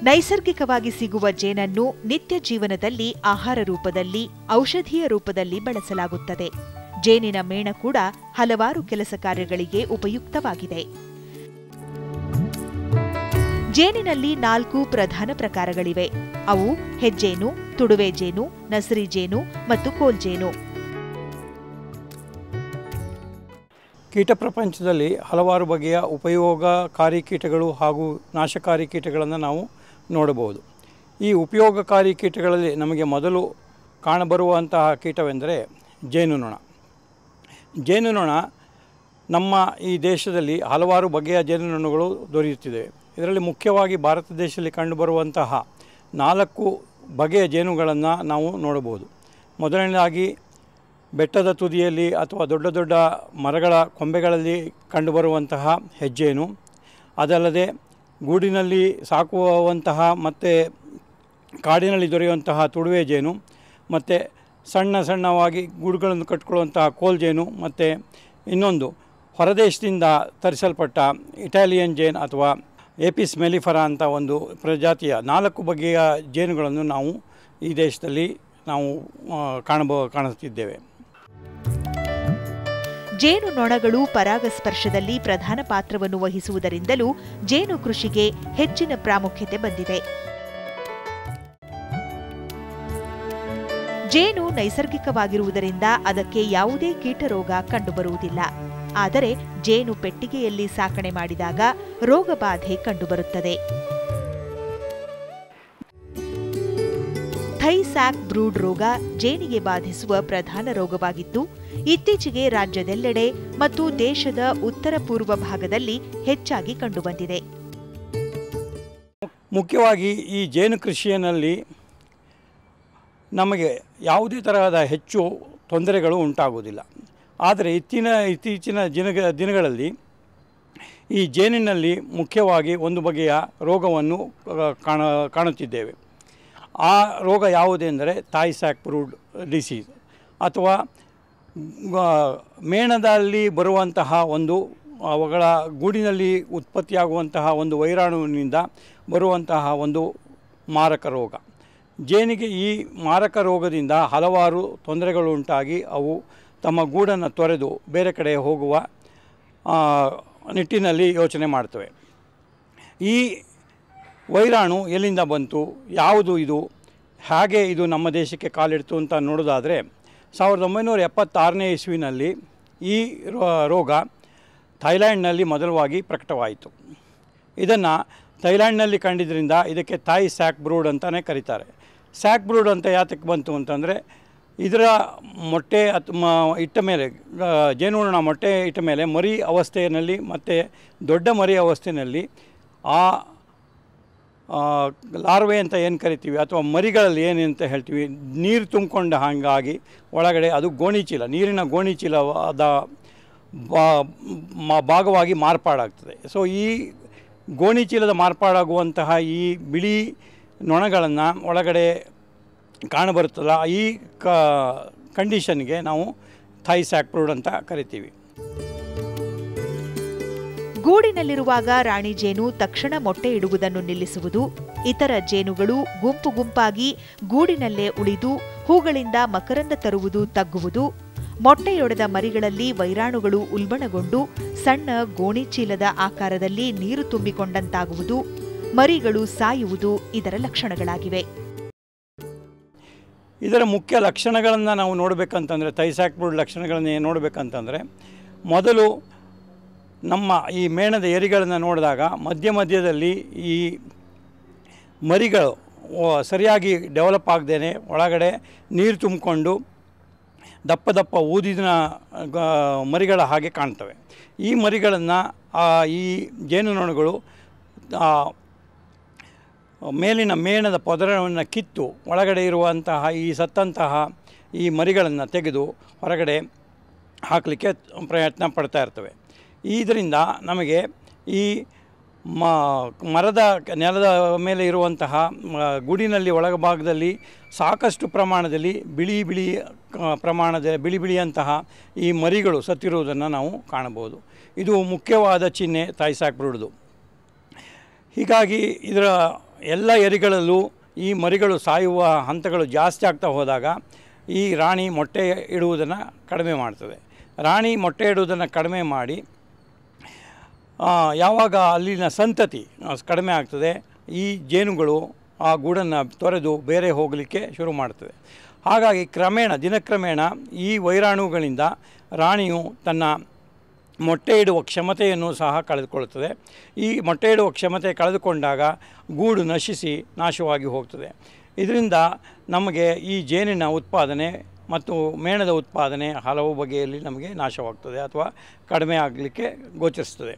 ನೈಸರ್ಗಿಕವಾಗಿ ಸಿಗುವ ಜೇನನ್ನು ನಿತ್ಯ ಜೀವನದಲ್ಲಿ ಆಹಾರ ರೂಪದಲ್ಲಿ ಔಷಧೀಯ ರೂಪದಲ್ಲಿ ಬಳಸಲಾಗುತ್ತದೆ ಜೇನಿನ ಮೇಣ ಕೂಡ ಹಲವಾರು ಕೆಲಸ ಕಾರ್ಯಗಳಿಗೆ ಉಪಯುಕ್ತವಾಗಿದೆ ಜೇನಿನಲ್ಲಿ ನಾಲ್ಕು ಪ್ರಧಾನ ಪ್ರಕಾರಗಳಿವೆ ಅವು ಹೆಜ್ಜೇನು ತುಡುವೆ ಜೇನು ನಸರಿ ಜೇನು ಮತ್ತು ಕೋಲ್ಜೇನು ಕೀಟ ಪ್ರಪಂಚದಲ್ಲಿ ಹಲವಾರು ಬಗೆಯ ಉಪಯೋಗಕಾರಿ ಕೀಟಗಳು ಹಾಗೂ ನಾಶಕಾರಿ ಕೀಟಗಳನ್ನು ನಾವು ನೋಡಬಹುದು ಈ ಉಪಯೋಗಕಾರಿ ಕೀಟಗಳಲ್ಲಿ ನಮಗೆ ಮೊದಲು ಕಾಣಬರುವಂತಹ ಕೀಟವೆಂದರೆ ಜೇನುನೊಣ ಜೇನುನೊಣ ನಮ್ಮ ಈ ದೇಶದಲ್ಲಿ ಹಲವಾರು ಬಗೆಯ ಜೇನುನೊಣಗಳು ದೊರೆಯುತ್ತಿವೆ ಇದರಲ್ಲಿ ಮುಖ್ಯವಾಗಿ ಭಾರತ ದೇಶದಲ್ಲಿ ಕಂಡುಬರುವಂತಹ ನಾಲ್ಕು ಬಗೆಯ ಜೇನುಗಳನ್ನು ನಾವು ನೋಡಬಹುದು ಮೊದಲನೇದಾಗಿ ಬೆಟ್ಟದ ತುದಿಯಲ್ಲಿ ಅಥವಾ ದೊಡ್ಡ ದೊಡ್ಡ ಮರಗಳ ಕೊಂಬೆಗಳಲ್ಲಿ ಕಂಡುಬರುವಂತಹ ಹೆಜ್ಜೇನು ಅದಲ್ಲದೆ ಗೂಡಿನಲ್ಲಿ ಸಾಕುವಂತಹ ಮತ್ತು ಕಾಡಿನಲ್ಲಿ ದೊರೆಯುವಂತಹ ತುಡುವೆ ಜೇನು ಮತ್ತು ಸಣ್ಣ ಸಣ್ಣವಾಗಿ ಗೂಡುಗಳನ್ನು ಕಟ್ಕೊಳ್ಳುವಂತಹ ಕೋಲ್ ಜೇನು ಮತ್ತು ಇನ್ನೊಂದು ಹೊರದೇಶದಿಂದ ತರಿಸಲ್ಪಟ್ಟ ಇಟಾಲಿಯನ್ ಜೇನ್ ಅಥವಾ ಎಪಿಸ್ ಮೆಲಿಫರ ಅಂತ ಒಂದು ಪ್ರಜಾತಿಯ ನಾಲ್ಕು ಬಗೆಯ ಜೇನುಗಳನ್ನು ನಾವು ಈ ದೇಶದಲ್ಲಿ ನಾವು ಆ, ಕಾಣಬೋ ಕಾಣುತ್ತಿದ್ದೇವೆ ಜೇನು ನೊಣಗಳು ಪರಾಗಸ್ಪರ್ಶದಲ್ಲಿ ಪ್ರಧಾನ ಪಾತ್ರವನ್ನು ವಹಿಸುವುದರಿಂದಲೂ ಜೇನು ಕೃಷಿಗೆ ಹೆಚ್ಚಿನ ಪ್ರಾಮುಖ್ಯತೆ ಬಂದಿದೆ ಜೇನು ನೈಸರ್ಗಿಕವಾಗಿರುವುದರಿಂದ ಅದಕ್ಕೆ ಯಾವುದೇ ಕೀಟರೋಗ ಕಂಡುಬರುವುದಿಲ್ಲ ಆದರೆ ಜೇನು ಪೆಟ್ಟಿಗೆಯಲ್ಲಿ ಸಾಕಣೆ ಮಾಡಿದಾಗ ರೋಗಬಾಧೆ ಕಂಡುಬರುತ್ತದೆ ಥೈಸ್ಯಾಕ್ ಬ್ರೂಡ್ ರೋಗ ಜೇನಿಗೆ ಬಾಧಿಸುವ ಪ್ರಧಾನ ರೋಗವಾಗಿದ್ದು ಇತ್ತೀಚೆಗೆ ರಾಜ್ಯದೆಲ್ಲೆಡೆ ಮತ್ತು ದೇಶದ ಉತ್ತರ ಪೂರ್ವ ಭಾಗದಲ್ಲಿ ಹೆಚ್ಚಾಗಿ ಕಂಡುಬಂದಿದೆ ಮುಖ್ಯವಾಗಿ ಈ ಜೇನು ಕೃಷಿಯಲ್ಲಿ ನಮಗೆ ಯಾವುದೇ ತರಹದ ಹೆಚ್ಚು ತೊಂದರೆಗಳು ಉಂಟಾಗುವುದಿಲ್ಲ ಆದರೆ ಇತ್ತಿನ ಇತ್ತೀಚಿನ ದಿನಗ ದಿನಗಳಲ್ಲಿ ಈ ಜೇನಿನಲ್ಲಿ ಮುಖ್ಯವಾಗಿ ಒಂದು ಬಗೆಯ ರೋಗವನ್ನು ಆ, ಕಾಣ ಕಾಣುತ್ತಿದ್ದೇವೆ ಆ ರೋಗ ಯಾವುದೆಂದರೆ ತಾಯಿ ಸ್ಯಾಕ್ ಬ್ರೂಡ್ ಡಿಸೀಸ್ ಅಥವಾ ಆ, ಮೇಣದಲ್ಲಿ ಬರುವಂತಹ ಒಂದು ಅವುಗಳ ಗೂಡಿನಲ್ಲಿ ಉತ್ಪತ್ತಿಯಾಗುವಂತಹ ಒಂದು ವೈರಾಣುವಿನಿಂದ ಬರುವಂತಹ ಒಂದು ಮಾರಕ ರೋಗ ಜೇನಿಗೆ ಈ ಮಾರಕ ರೋಗದಿಂದ ಹಲವಾರು ತೊಂದರೆಗಳು ಉಂಟಾಗಿ ಅವು ತಮ್ಮ ಗೂಡನ್ನು ತೊರೆದು ಬೇರೆ ಕಡೆ ಹೋಗುವ ಆ, ನಿಟ್ಟಿನಲ್ಲಿ ಯೋಚನೆ ಮಾಡ್ತವೆ ಈ ವೈರಾಣು ಎಲ್ಲಿಂದ ಬಂತು ಯಾವುದು ಇದು ಹೇಗೆ ಇದು ನಮ್ಮ ದೇಶಕ್ಕೆ ಕಾಲಿಡ್ತು ಅಂತ ನೋಡೋದಾದರೆ ಸಾವಿರದ ಒಂಬೈನೂರ ಎಪ್ಪತ್ತಾರನೇ ಇಸ್ವಿನಲ್ಲಿ ಈ ರೋ- ರೋಗ ಥೈಲ್ಯಾಂಡ್ನಲ್ಲಿ ಮೊದಲವಾಗಿ ಪ್ರಕಟವಾಯಿತು ಇದನ್ನು ಥೈಲ್ಯಾಂಡ್ನಲ್ಲಿ ಕಂಡಿದ್ದರಿಂದ ಇದಕ್ಕೆ ತಾಯಿ ಸ್ಯಾಕ್ ಬ್ರೂಡ್ ಅಂತಲೇ ಕರೀತಾರೆ ಸ್ಯಾಕ್ ಬ್ರೂಡ್ ಅಂತ ಯಾತಕ್ಕೆ ಬಂತು ಅಂತಂದರೆ ಇದರ ಮೊಟ್ಟೆ ಅಥವಾ ಇಟ್ಟ ಮೇಲೆ ಆ, ಜೇನುನೊಣ ಮೊಟ್ಟೆ ಇಟ್ಟ ಮೇಲೆ ಮರಿ ಅವಸ್ಥೆಯಲ್ಲಿ ಮತ್ತು ದೊಡ್ಡ ಮರಿ ಅವಸ್ಥೆಯಲ್ಲಿ ಆ ಆ, ಲಾರ್ವೆ ಅಂತ ಏನು ಕರಿತೀವಿ ಅಥವಾ ಮರಿಗಳಲ್ಲಿ ಏನು ಅಂತ ಹೇಳ್ತೀವಿ ನೀರು ತುಂಬಿಕೊಂಡ ಹಾಗಾಗಿ ಒಳಗಡೆ ಅದು ಗೋಣಿಚೀಲ ನೀರಿನ ಗೋಣಿಚೀಲವಾದ ಬಾ- ಮ- ಭಾಗವಾಗಿ ಮಾರ್ಪಾಡಾಗ್ತದೆ ಸೊ ಈ ಗೋಣಿಚೀಲದ ಮಾರ್ಪಾಡಾಗುವಂತಹ ಈ ಬಿಳಿ ನೊಣಗಳನ್ನು ಒಳಗಡೆ ಕಾಣಬರುತ್ತಲ್ಲ ಈ ಕ ಕಂಡೀಷನ್ಗೆ ನಾವು ಥೈಸ್ಯಾಕ್ಪ್ರೂಡ್ ಅಂತ ಕರಿತೀವಿ ಗೂಡಿನಲ್ಲಿರುವಾಗ ರಾಣಿ ಜೇನು ತಕ್ಷಣ ಮೊಟ್ಟೆ ಇಡುವುದನ್ನು ನಿಲ್ಲಿಸುವುದು ಇತರ ಜೇನುಗಳು ಗುಂಪು ಗುಂಪಾಗಿ ಗೂಡಿನಲ್ಲೇ ಉಳಿದು ಹೂಗಳಿಂದ ಮಕರಂದ ತರುವುದು ತಗ್ಗುವುದು ಮೊಟ್ಟೆಯೊಡೆದ ಮರಿಗಳಲ್ಲಿ ವೈರಾಣುಗಳು ಉಲ್ಬಣಗೊಂಡು ಸಣ್ಣ ಗೋಣಿಚೀಲದ ಆಕಾರದಲ್ಲಿ ನೀರು ತುಂಬಿಕೊಂಡಂತಾಗುವುದು ಮರಿಗಳು ಸಾಯುವುದು ಇದರ ಲಕ್ಷಣಗಳಾಗಿವೆ ಇದರ ಮುಖ್ಯ ಲಕ್ಷಣಗಳನ್ನು ನಾವು ನೋಡಬೇಕಂತಂದರೆ ಥೈಸಾಕ್ಬ್ರೂಡ್ ಲಕ್ಷಣಗಳನ್ನು ಏನು ನೋಡಬೇಕಂತಂದರೆ ಮೊದಲು ನಮ್ಮ ಈ ಮೇಣದ ಎರಿಗಳನ್ನು ನೋಡಿದಾಗ ಮಧ್ಯ ಮಧ್ಯದಲ್ಲಿ ಈ ಮರಿಗಳು ಓ, ಸರಿಯಾಗಿ ಡೆವಲಪ್ ಆಗದೇನೆ ಒಳಗಡೆ ನೀರು ತುಂಬಿಕೊಂಡು ದಪ್ಪ ದಪ್ಪ ಊದಿನ ಗ- ಮರಿಗಳ ಹಾಗೆ ಕಾಣ್ತವೆ ಈ ಮರಿಗಳನ್ನು ಈ ಜೇನುನೊಣಗಳು ಆ, ಮೇಲಿನ ಮೇಣದ ಪದರವನ್ನು ಕಿತ್ತು ಒಳಗಡೆ ಇರುವಂತಹ ಈ ಸತ್ತಂತಹ ಈ ಮರಿಗಳನ್ನು ತೆಗೆದು ಹೊರಗಡೆ ಹಾಕಲಿಕ್ಕೆ ಪ್ರಯತ್ನ ಪಡ್ತಾ ಇರ್ತವೆ ಇದರಿಂದ ನಮಗೆ ಈ ಮ ಮರದ ನೆಲದ ಮೇಲೆ ಇರುವಂತಹ ಮ- ಗೂಡಿನಲ್ಲಿ ಒಳಭಾಗದಲ್ಲಿ ಸಾಕಷ್ಟು ಪ್ರಮಾಣದಲ್ಲಿ ಬಿಳಿ ಬಿಳಿ ಆ, ಪ್ರಮಾಣದ ಬಿಳಿ ಬಿಳಿಯಂತಹ ಈ ಮರಿಗಳು ಸತ್ತಿರುವುದನ್ನು ನಾವು ಕಾಣಬಹುದು ಇದು ಮುಖ್ಯವಾದ ಚಿಹ್ನೆ ತಾಯಿಸಾಕ್ಬಿಡುವುದು ಹೀಗಾಗಿ ಇದರ ಎಲ್ಲ ಎರಿಗಳಲ್ಲೂ ಈ ಮರಿಗಳು ಸಾಯುವ ಹಂತಗಳು ಜಾಸ್ತಿ ಆಗ್ತಾ ಹೋದಾಗ ಈ ರಾಣಿ ಮೊಟ್ಟೆ ಇಡುವುದನ್ನು ಕಡಿಮೆ ಮಾಡ್ತದೆ ರಾಣಿ ಮೊಟ್ಟೆ ಇಡುವುದನ್ನು ಕಡಿಮೆ ಮಾಡಿ ಆ, ಯಾವಾಗ ಅಲ್ಲಿನ ಸಂತತಿ ಆ, ಕಡಿಮೆ ಆಗ್ತದೆ ಈ ಜೇನುಗಳು ಆ ಗೂಡನ್ನು ತೊರೆದು ಬೇರೆ ಹೋಗಲಿಕ್ಕೆ ಶುರು ಮಾಡ್ತದೆ ಹಾಗಾಗಿ ಕ್ರಮೇಣ ದಿನಕ್ರಮೇಣ ಈ ವೈರಾಣುಗಳಿಂದ ರಾಣಿಯು ತನ್ನ ಮೊಟ್ಟೆ ಇಡುವ ಕ್ಷಮತೆಯನ್ನು ಸಹ ಕಳೆದುಕೊಳ್ಳುತ್ತದೆ ಈ ಮೊಟ್ಟೆ ಇಡುವ ಕ್ಷಮತೆ ಕಳೆದುಕೊಂಡಾಗ ಗೂಡು ನಶಿಸಿ ನಾಶವಾಗಿ ಹೋಗ್ತದೆ ಇದರಿಂದ ನಮಗೆ ಈ ಜೇನಿನ ಉತ್ಪಾದನೆ ಮತ್ತು ಮೇಣದ ಉತ್ಪಾದನೆ ಹಲವು ಬಗೆಯಲ್ಲಿ ನಮಗೆ ನಾಶವಾಗ್ತದೆ ಅಥವಾ ಕಡಿಮೆ ಆಗಲಿಕ್ಕೆ ಗೋಚರಿಸ್ತದೆ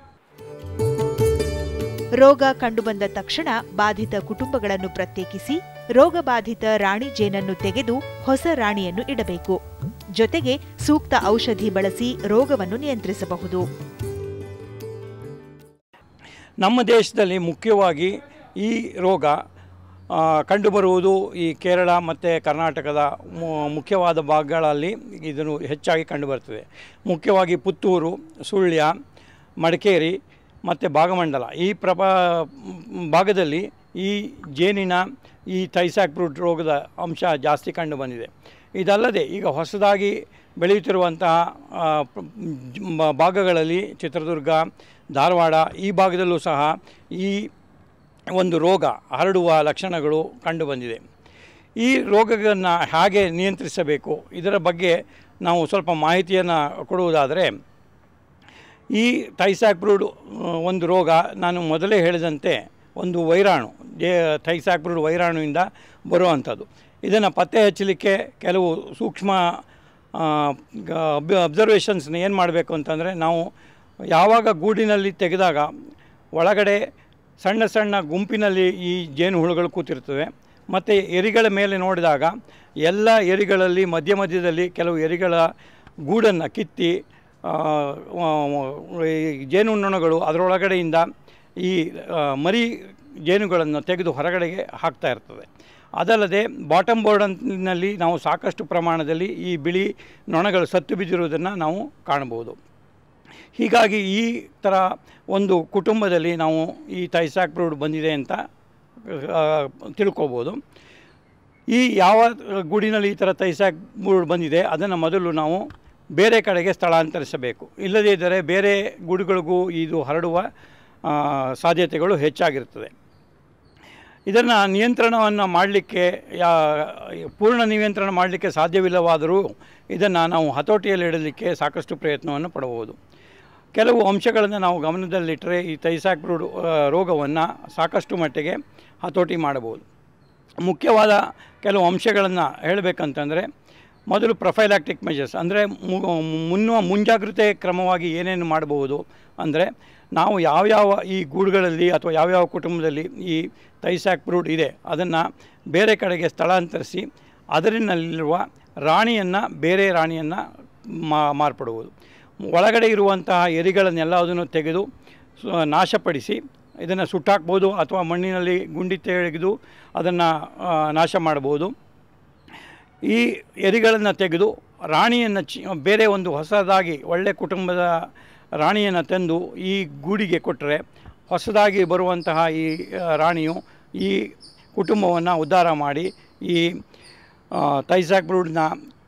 ರೋಗ ಕಂಡುಬಂದ ತಕ್ಷಣ ಬಾಧಿತ ಕುಟುಂಬಗಳನ್ನು ಪ್ರತ್ಯೇಕಿಸಿ ರೋಗಬಾಧಿತ ರಾಣಿ ಜೇನನ್ನು ತೆಗೆದು ಹೊಸ ರಾಣಿಯನ್ನು ಇಡಬೇಕು ಜೊತೆಗೆ ಸೂಕ್ತ ಔಷಧಿ ಬಳಸಿ ರೋಗವನ್ನು ನಿಯಂತ್ರಿಸಬಹುದು ನಮ್ಮ ದೇಶದಲ್ಲಿ ಮುಖ್ಯವಾಗಿ ಈ ರೋಗ ಆ, ಕಂಡುಬರುವುದು ಈ ಕೇರಳ ಮತ್ತು ಕರ್ನಾಟಕದ ಮು- ಮುಖ್ಯವಾದ ಭಾಗಗಳಲ್ಲಿ ಇದನ್ನು ಹೆಚ್ಚಾಗಿ ಕಂಡುಬರ್ತದೆ ಮುಖ್ಯವಾಗಿ ಪುತ್ತೂರು ಸುಳ್ಯ ಮಡಿಕೇರಿ ಮತ್ತು ಭಾಗಮಂಡಲ ಈ ಪ್ರಭಾ ಭಾಗದಲ್ಲಿ ಈ ಜೇನಿನ ಈ ಥೈಸಾಕ್ ಬ್ರೂಟ್ ರೋಗದ ಅಂಶ ಜಾಸ್ತಿ ಕಂಡುಬಂದಿದೆ ಇದಲ್ಲದೆ ಈಗ ಹೊಸದಾಗಿ ಬೆಳೆಯುತ್ತಿರುವಂತಹ ಆ, ಪ- ಜ- ಭಾಗಗಳಲ್ಲಿ ಚಿತ್ರದುರ್ಗ ಧಾರವಾಡ ಈ ಭಾಗದಲ್ಲೂ ಸಹ ಈ ಒಂದು ರೋಗ ಹರಡುವ ಲಕ್ಷಣಗಳು ಕಂಡುಬಂದಿದೆ ಈ ರೋಗವನ್ನು ಹೇಗೆ ನಿಯಂತ್ರಿಸಬೇಕು ಇದರ ಬಗ್ಗೆ ನಾವು ಸ್ವಲ್ಪ ಮಾಹಿತಿಯನ್ನು ಕೊಡುವುದಾದರೆ ಈ ಥೈಸಾಕ್ಬ್ರೂಡ್ ಒಂದು ರೋಗ ನಾನು ಮೊದಲೇ ಹೇಳಿದಂತೆ ಒಂದು ವೈರಾಣು ಜೇ ಥೈಸಾಕ್ಬ್ರೂಡ್ ವೈರಾಣುವಿಂದ ಬರುವಂಥದ್ದು ಇದನ್ನು ಪತ್ತೆ ಹಚ್ಚಲಿಕ್ಕೆ ಕೆಲವು ಸೂಕ್ಷ್ಮ ಅಬ್ಸರ್ವೇಷನ್ಸ್ನ ಏನು ಮಾಡಬೇಕು ಅಂತಂದರೆ ನಾವು ಯಾವಾಗ ಗೂಡಿನಲ್ಲಿ ತೆಗೆದಾಗ ಒಳಗಡೆ ಸಣ್ಣ ಸಣ್ಣ ಗುಂಪಿನಲ್ಲಿ ಈ ಜೇನುಹುಳುಗಳು ಕೂತಿರ್ತವೆ ಮತ್ತು ಎರಿಗಳ ಮೇಲೆ ನೋಡಿದಾಗ ಎಲ್ಲ ಎರಿಗಳಲ್ಲಿ ಮಧ್ಯ ಮಧ್ಯದಲ್ಲಿ ಕೆಲವು ಎರಿಗಳ ಗೂಡನ್ನು ಕಿತ್ತಿ ಆ, ಆ, ಈ ಜೇನುನೊಣಗಳು ಅದರೊಳಗಡೆಯಿಂದ ಈ ಆ, ಮರಿ ಜೇನುಗಳನ್ನು ತೆಗೆದು ಹೊರಗಡೆಗೆ ಹಾಕ್ತಾ ಇರ್ತದೆ ಅದಲ್ಲದೆ ಬಾಟಮ್ ಬೋರ್ಡನ್ನಲ್ಲಿ ನಾವು ಸಾಕಷ್ಟು ಪ್ರಮಾಣದಲ್ಲಿ ಈ ಬಿಳಿ ನೊಣಗಳು ಸತ್ತು ಬಿದ್ದಿರುವುದನ್ನು ನಾವು ಕಾಣಬಹುದು ಹೀಗಾಗಿ ಈ ಥರ ಒಂದು ಕುಟುಂಬದಲ್ಲಿ ನಾವು ಈ ಥೈಸಾಕ್ ಬ್ರೂಡ್ ಬಂದಿದೆ ಅಂತ ಆ, ತಿಳ್ಕೊಬೋದು ಈ ಯಾವ ಗೂಡಿನಲ್ಲಿ ಈ ಥರ ತೈಸಾಕ್ ಬ್ರೂಡ್ ಬಂದಿದೆ ಅದನ್ನು ಮೊದಲು ನಾವು ಬೇರೆ ಕಡೆಗೆ ಸ್ಥಳಾಂತರಿಸಬೇಕು ಇಲ್ಲದೇ ಇದ್ದರೆ ಬೇರೆ ಗೂಡುಗಳಿಗೂ ಇದು ಹರಡುವ ಆ, ಸಾಧ್ಯತೆಗಳು ಹೆಚ್ಚಾಗಿರ್ತದೆ ಇದನ್ನು ನಿಯಂತ್ರಣವನ್ನು ಮಾಡಲಿಕ್ಕೆ ಯಾ ಪೂರ್ಣ ನಿಯಂತ್ರಣ ಮಾಡಲಿಕ್ಕೆ ಸಾಧ್ಯವಿಲ್ಲವಾದರೂ ಇದನ್ನು ನಾವು ಹತೋಟಿಯಲ್ಲಿ ಇಡಲಿಕ್ಕೆ ಸಾಕಷ್ಟು ಪ್ರಯತ್ನವನ್ನು ಪಡಬಹುದು ಕೆಲವು ಅಂಶಗಳನ್ನು ನಾವು ಗಮನದಲ್ಲಿಟ್ಟರೆ ಈ ತೈಸಾಕ್ ಬ್ರೂಡ್ ರೋಗವನ್ನು ಸಾಕಷ್ಟು ಮಟ್ಟಿಗೆ ಹತೋಟಿ ಮಾಡಬಹುದು ಮುಖ್ಯವಾದ ಕೆಲವು ಅಂಶಗಳನ್ನು ಹೇಳಬೇಕಂತಂದರೆ ಮೊದಲು ಪ್ರೊಫೈಲಾಕ್ಟಿಕ್ ಮೆಜರ್ಸ್ ಅಂದರೆ ಮುನ್ನುವ ಮುಂಜಾಗ್ರತೆ ಕ್ರಮವಾಗಿ ಏನೇನು ಮಾಡಬಹುದು ಅಂದರೆ ನಾವು ಯಾವ್ಯಾವ ಈ ಗೂಡುಗಳಲ್ಲಿ ಅಥವಾ ಯಾವ್ಯಾವ ಕುಟುಂಬದಲ್ಲಿ ಈ ತೈಸಾಕ್ ಬ್ರೂಡ್ ಇದೆ ಅದನ್ನು ಬೇರೆ ಕಡೆಗೆ ಸ್ಥಳಾಂತರಿಸಿ ಅದರಿನಲ್ಲಿರುವ ರಾಣಿಯನ್ನು ಬೇರೆ ರಾಣಿಯನ್ನು ಮಾ ಮಾರ್ಪಡುವುದು ಒಳಗಡೆ ಇರುವಂತಹ ಎರಿಗಳನ್ನೆಲ್ಲದನ್ನು ತೆಗೆದು ಸ- ನಾಶಪಡಿಸಿ ಇದನ್ನು ಸುಟ್ಟಾಕ್ಬೋದು ಅಥವಾ ಮಣ್ಣಿನಲ್ಲಿ ಗುಂಡಿ ತೆಗೆದು ಅದನ್ನು ನಾಶ ಮಾಡ್ಬೋದು ಈ ಎರಿಗಳನ್ನು ತೆಗೆದು ರಾಣಿಯನ್ನು ಚಿ ಬೇರೆ ಒಂದು ಹೊಸದಾಗಿ ಒಳ್ಳೆಯ ಕುಟುಂಬದ ರಾಣಿಯನ್ನು ತಂದು ಈ ಗೂಡಿಗೆ ಕೊಟ್ಟರೆ ಹೊಸದಾಗಿ ಬರುವಂತಹ ಈ ಆ, ರಾಣಿಯು ಈ ಕುಟುಂಬವನ್ನು ಉದ್ಧಾರ ಮಾಡಿ ಈ ತೈಸಾಕ್ ಬ್ರೂಡ್ನ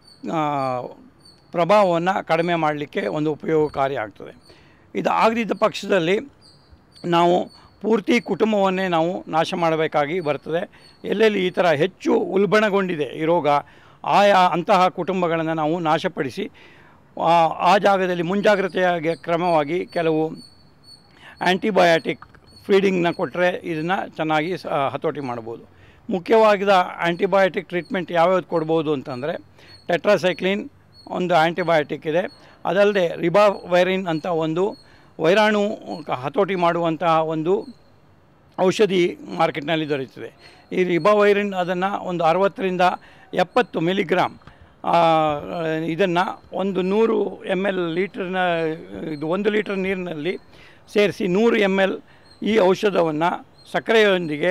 ಪ್ರಭಾವವನ್ನು ಕಡಿಮೆ ಮಾಡಲಿಕ್ಕೆ ಒಂದು ಉಪಯೋಗಕಾರಿ ಆಗ್ತದೆ ಇದು ಆಗದಿದ್ದ ಪಕ್ಷದಲ್ಲಿ ನಾವು ಪೂರ್ತಿ ಕುಟುಂಬವನ್ನೇ ನಾವು ನಾಶ ಮಾಡಬೇಕಾಗಿ ಬರ್ತದೆ ಎಲ್ಲೆಲ್ಲಿ ಈ ಥರ ಹೆಚ್ಚು ಉಲ್ಬಣಗೊಂಡಿದೆ ಈ ರೋಗ ಆಯಾ ಅಂತಹ ಕುಟುಂಬಗಳನ್ನು ನಾವು ನಾಶಪಡಿಸಿ ಆ ಆ ಜಾಗದಲ್ಲಿ ಮುಂಜಾಗ್ರತೆಯಾಗಿ ಕ್ರಮವಾಗಿ ಕೆಲವು ಆ್ಯಂಟಿಬಯಾಟಿಕ್ ಫೀಡಿಂಗ್ನ ಕೊಟ್ಟರೆ ಇದನ್ನು ಚೆನ್ನಾಗಿ ಸ ಹತೋಟಿ ಮಾಡ್ಬೋದು ಮುಖ್ಯವಾಗಿದ ಆ್ಯಂಟಿಬಯಾಟಿಕ್ ಟ್ರೀಟ್ಮೆಂಟ್ ಯಾವ್ಯಾವ್ದು ಕೊಡ್ಬೋದು ಅಂತಂದರೆ ಟೆಟ್ರಾಸೈಕ್ಲಿನ್ ಒಂದು ಆ್ಯಂಟಿಬಯಾಟಿಕ್ ಇದೆ ಅದಲ್ಲದೆ ರಿಬಾವೈರಿನ್ ಅಂತ ಒಂದು ವೈರಾಣು ಹತೋಟಿ ಮಾಡುವಂತಹ ಒಂದು ಔಷಧಿ ಮಾರ್ಕೆಟ್ನಲ್ಲಿ ದೊರೆಯುತ್ತದೆ ಈ ರಿಬಾವೈರಿನ್ ಅದನ್ನು ಒಂದು ಅರವತ್ತರಿಂದ ಎಪ್ಪತ್ತು ಮಿಲಿಗ್ರಾಮ್ ಇದನ್ನು ಒಂದು ನೂರು ಎಮ್ ಎಲ್ ಲೀಟ್ರ್ನ ಇದು ಒಂದು ಲೀಟ್ರ್ ನೀರಿನಲ್ಲಿ ಸೇರಿಸಿ ನೂರು ಎಮ್ ಎಲ್ ಈ ಔಷಧವನ್ನು ಸಕ್ಕರೆಯೊಂದಿಗೆ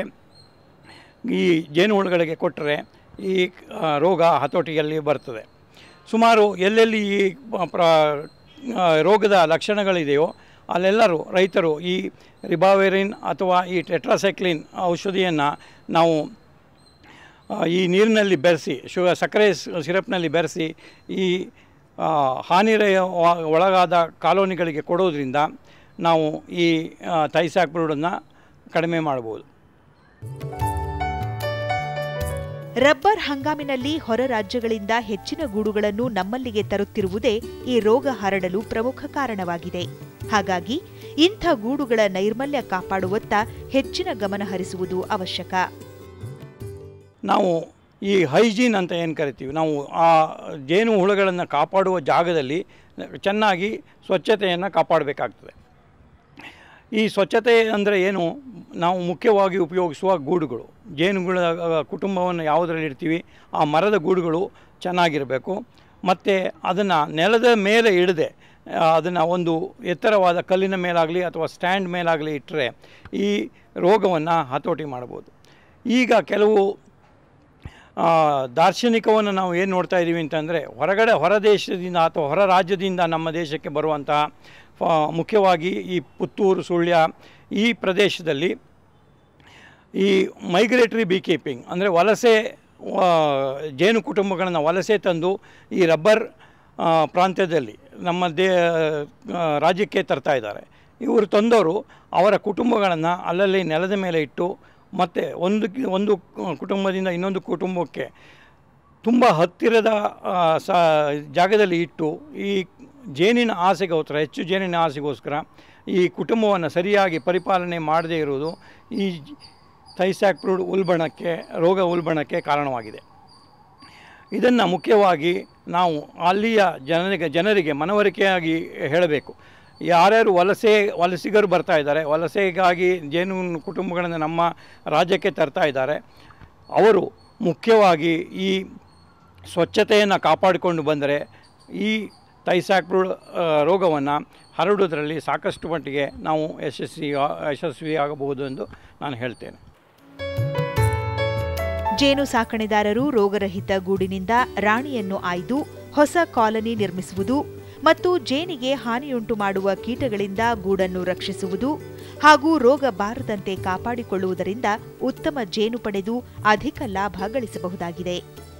ಈ ಜೇನುಹುಳುಗಳಿಗೆ ಕೊಟ್ಟರೆ ಈ ಆ, ರೋಗ ಹತೋಟಿಯಲ್ಲಿ ಬರ್ತದೆ ಸುಮಾರು ಎಲ್ಲೆಲ್ಲಿ ಈ ಪ್ರ ಆ, ರೋಗದ ಲಕ್ಷಣಗಳಿದೆಯೋ ಅಲ್ಲೆಲ್ಲರೂ ರೈತರು ಈ ರಿಬಾವೆರಿನ್ ಅಥವಾ ಈ ಟೆಟ್ರಾಸೈಕ್ಲಿನ್ ಔಷಧಿಯನ್ನು ನಾವು ಆ, ಈ ನೀರಿನಲ್ಲಿ ಬೆರೆಸಿ ಶುಗರ್ ಸಕ್ಕರೆ ಸ್- ಸಿರಪ್ನಲ್ಲಿ ಬೆರೆಸಿ ಈ ಆ, ಹಾನಿರಯ ವ- ಒಳಗಾದ ಕಾಲೋನಿಗಳಿಗೆ ಕೊಡೋದ್ರಿಂದ ನಾವು ಈ ಥೈಸಾಕ್ಬ್ರೂಡನ್ನು ಕಡಿಮೆ ಮಾಡ್ಬೋದು ರಬ್ಬರ್ ಹಂಗಾಮಿನಲ್ಲಿ ಹೊರ ರಾಜ್ಯಗಳಿಂದ ಹೆಚ್ಚಿನ ಗೂಡುಗಳನ್ನು ನಮ್ಮಲ್ಲಿಗೆ ತರುತ್ತಿರುವುದೇ ಈ ರೋಗ ಹರಡಲು ಪ್ರಮುಖ ಕಾರಣವಾಗಿದೆ ಹಾಗಾಗಿ ಇಂಥ ಗೂಡುಗಳ ನೈರ್ಮಲ್ಯ ಕಾಪಾಡುವತ್ತ ಹೆಚ್ಚಿನ ಗಮನ ಹರಿಸುವುದು ಅವಶ್ಯಕ ನಾವು ಈ ಹೈಜೀನ್ ಅಂತ ಏನು ಕರಿತೀವಿ ನಾವು ಆ ಜೇನು ಹುಳುಗಳನ್ನು ಕಾಪಾಡುವ ಜಾಗದಲ್ಲಿ ಚೆನ್ನಾಗಿ ಸ್ವಚ್ಛತೆಯನ್ನು ಕಾಪಾಡಬೇಕಾಗ್ತದೆ ಈ ಸ್ವಚ್ಛತೆ ಅಂದರೆ ಏನು ನಾವು ಮುಖ್ಯವಾಗಿ ಉಪಯೋಗಿಸುವ ಗೂಡುಗಳು ಜೇನುಗಳ ಕುಟುಂಬವನ್ನು ಯಾವುದರಲ್ಲಿ ಇಡ್ತೀವಿ ಆ ಮರದ ಗೂಡುಗಳು ಚೆನ್ನಾಗಿರಬೇಕು ಮತ್ತು ಅದನ್ನು ನೆಲದ ಮೇಲೆ ಇಡದೆ ಅದನ್ನು ಒಂದು ಎತ್ತರವಾದ ಕಲ್ಲಿನ ಮೇಲಾಗಲಿ ಅಥವಾ ಸ್ಟ್ಯಾಂಡ್ ಮೇಲಾಗಲಿ ಇಟ್ಟರೆ ಈ ರೋಗವನ್ನು ಹತೋಟಿ ಮಾಡ್ಬೋದು ಈಗ ಕೆಲವು ಆ, ದಾರ್ಶನಿಕವನ್ನು ನಾವು ಏನು ನೋಡ್ತಾ ಇದ್ದೀವಿ ಅಂತಂದರೆ ಹೊರಗಡೆ ಹೊರ ದೇಶದಿಂದ ಅಥವಾ ಹೊರ ರಾಜ್ಯದಿಂದ ನಮ್ಮ ದೇಶಕ್ಕೆ ಬರುವಂತಹ ಆ, ಮುಖ್ಯವಾಗಿ ಈ ಪುತ್ತೂರು ಸುಳ್ಯ ಈ ಪ್ರದೇಶದಲ್ಲಿ ಈ ಮೈಗ್ರೇಟರಿ ಬೀ ಕೀಪಿಂಗ್ ಅಂದರೆ ವಲಸೆ ಆ, ಜೇನು ಕುಟುಂಬಗಳನ್ನು ವಲಸೆ ತಂದು ಈ ರಬ್ಬರ್ ಆ, ಪ್ರಾಂತ್ಯದಲ್ಲಿ ನಮ್ಮ ದೇ ಆ, ರಾಜ್ಯಕ್ಕೆ ತರ್ತಾ ಇದ್ದಾರೆ ಇವರು ತಂದವರು ಅವರ ಕುಟುಂಬಗಳನ್ನು ಅಲ್ಲಲ್ಲಿ ನೆಲದ ಮೇಲೆ ಇಟ್ಟು ಮತ್ತು ಒಂದು ಕಿ- ಒಂದು ಕುಟುಂಬದಿಂದ ಇನ್ನೊಂದು ಕುಟುಂಬಕ್ಕೆ ತುಂಬ ಹತ್ತಿರದ ಆ, ಸ ಜಾಗದಲ್ಲಿ ಇಟ್ಟು ಈ ಜೇನಿನ ಆಸೆಗೋಸ್ಕರ ಹೆಚ್ಚು ಜೇನಿನ ಆಸೆಗೋಸ್ಕರ ಈ ಕುಟುಂಬವನ್ನು ಸರಿಯಾಗಿ ಪರಿಪಾಲನೆ ಮಾಡದೇ ಇರುವುದು ಈ ಥೈಸ್ಯಾಕ್ಪ್ರೂಡ್ ಉಲ್ಬಣಕ್ಕೆ ರೋಗ ಉಲ್ಬಣಕ್ಕೆ ಕಾರಣವಾಗಿದೆ ಇದನ್ನು ಮುಖ್ಯವಾಗಿ ನಾವು ಅಲ್ಲಿಯ ಜನರಿಗೆ ಜನರಿಗೆ ಮನವರಿಕೆಯಾಗಿ ಹೇಳಬೇಕು ಯಾರ್ಯಾರು ವಲಸೆ ವಲಸಿಗರು ಬರ್ತಾ ಇದ್ದಾರೆ ವಲಸೆಗಾಗಿ ಜೇನು ಕುಟುಂಬಗಳನ್ನು ನಮ್ಮ ರಾಜ್ಯಕ್ಕೆ ತರ್ತಾ ಇದ್ದಾರೆ ಅವರು ಮುಖ್ಯವಾಗಿ ಈ ಸ್ವಚ್ಛತೆಯನ್ನು ಕಾಪಾಡಿಕೊಂಡು ಬಂದರೆ ಈ ಥೈಸಾಕ್ರೂಡ್ ರೋಗವನ್ನು ಹರಡುವುದರಲ್ಲಿ ಸಾಕಷ್ಟು ಮಟ್ಟಿಗೆ ನಾವು ಯಶಸ್ವಿ ಯಶಸ್ವಿಯಾಗಬಹುದು ಎಂದು ನಾನು ಹೇಳ್ತೇನೆ ಜೇನು ಸಾಕಣೆದಾರರು ರೋಗರಹಿತ ಗೂಡಿನಿಂದ ರಾಣಿಯನ್ನು ಆಯ್ದು ಹೊಸ ಕಾಲನಿ ನಿರ್ಮಿಸುವುದು ಮತ್ತು ಜೇನಿಗೆ ಹಾನಿಯುಂಟು ಮಾಡುವ ಕೀಟಗಳಿಂದ ಗೂಡನ್ನು ರಕ್ಷಿಸುವುದು ಹಾಗೂ ರೋಗ ಬಾರದಂತೆ ಕಾಪಾಡಿಕೊಳ್ಳುವುದರಿಂದ ಉತ್ತಮ ಜೇನು ಪಡೆದು ಅಧಿಕ ಲಾಭ ಗಳಿಸಬಹುದಾಗಿದೆ